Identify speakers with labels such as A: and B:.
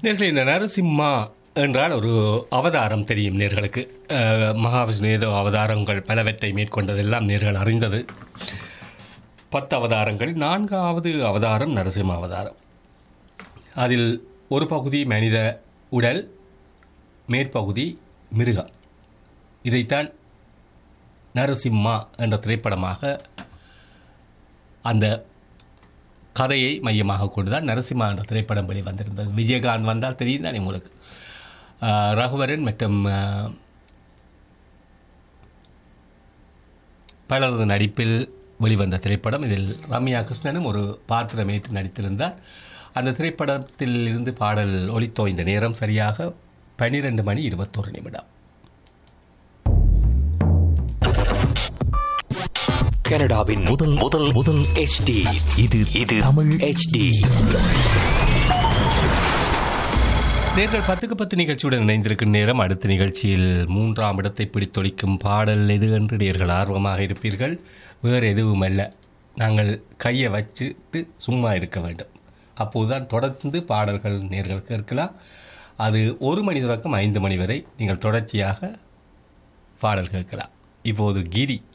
A: நேர்களே இந்த நரசிம்மா என்றால் ஒரு அவதாரம் தெரியும் நேர்களுக்கு அஹ், மகாவிஷ்ணு ஏதோ அவதாரங்கள் பலவற்றை மேற்கொண்டதெல்லாம் நேர்கள் அறிந்தது பத்து அவதாரங்கள் நான்காவது அவதாரம் நரசிம்ம அவதாரம் அதில் ஒரு பகுதி மனித உடல் மேற்பகுதி மிருகம் இதைத்தான் நரசிம்மா என்ற திரைப்படமாக அந்த கதையை மையமாக கொண்டுதான் நரசிம்மா என்ற திரைப்படம் வெளிவந்திருந்தது விஜயகாந்த் வந்தால் தெரியும் தானே உங்களுக்கு ஆஹ், ரகுவரன் மற்றும் ஆஹ், பலரது நடிப்பில் வெளிவந்த திரைப்படம் இதில் ரம்யா கிருஷ்ணனும் ஒரு பாத்திரமேற்று நடித்திருந்தார் அந்த திரைப்படத்தில் இருந்து பாடல் ஒலித்தோய்ந்த நேரம் சரியாக பனிரெண்டு மணி இருபத்தோரு நிமிடம்
B: கனடாவின் முதல் முதல் முதல் HD இது இது தமிழ் HD
A: நேர்கள் பத்துக்கு பத்து நிகழ்ச்சியுடன் இணைந்திருக்கும் நேரம் அடுத்த நிகழ்ச்சியில் மூன்றாம் இடத்தை பிடித்தொழிக்கும் பாடல் எது என்று நேர்கள் ஆர்வமாக இருப்பீர்கள் வேறு எதுவும் அல்ல நாங்கள் கையை வச்சுட்டு சும்மா இருக்க வேண்டும் அப்போதுதான் தொடர்ந்து பாடல்கள் நேர்கள் கேட்கலாம் அது ஒரு மணி தொடக்கம் ஐந்து மணி வரை நீங்கள் தொடர்ச்சியாக பாடல் கேட்கலாம் இப்போது கிரி